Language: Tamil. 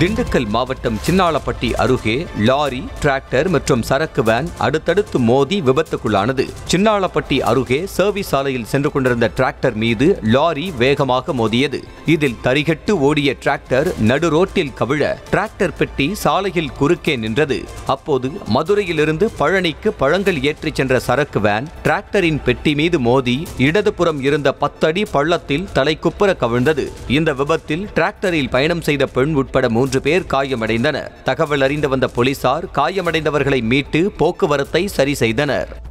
திண்டுக்கல் மாவட்டம் சின்னாளப்பட்டி அருகே லாரி டிராக்டர் மற்றும் சரக்கு வேன் அடுத்தடுத்து மோதி விபத்துக்குள்ளானது சின்னாளப்பட்டி அருகே சர்வீஸ் சாலையில் சென்று கொண்டிருந்த டிராக்டர் மீது லாரி வேகமாக மோதியது இதில் தரிகட்டு ஓடிய டிராக்டர் நடு ரோட்டில் கவிழ டிராக்டர் பெட்டி சாலையில் குறுக்கே நின்றது அப்போது மதுரையிலிருந்து பழனிக்கு பழங்கள் ஏற்றிச் சென்ற சரக்கு வேன் டிராக்டரின் பெட்டி மீது மோதி இடதுபுறம் இருந்த பத்தடி பள்ளத்தில் தலைக்குப்புற கவிழ்ந்தது இந்த விபத்தில் டிராக்டரில் பயணம் செய்த பெண் உட்பட மூன்று பேர் காயமடைந்தனர் தகவல் அறிந்து வந்த போலீசார் காயமடைந்தவர்களை மீட்டு போக்குவரத்தை சரி செய்தனர்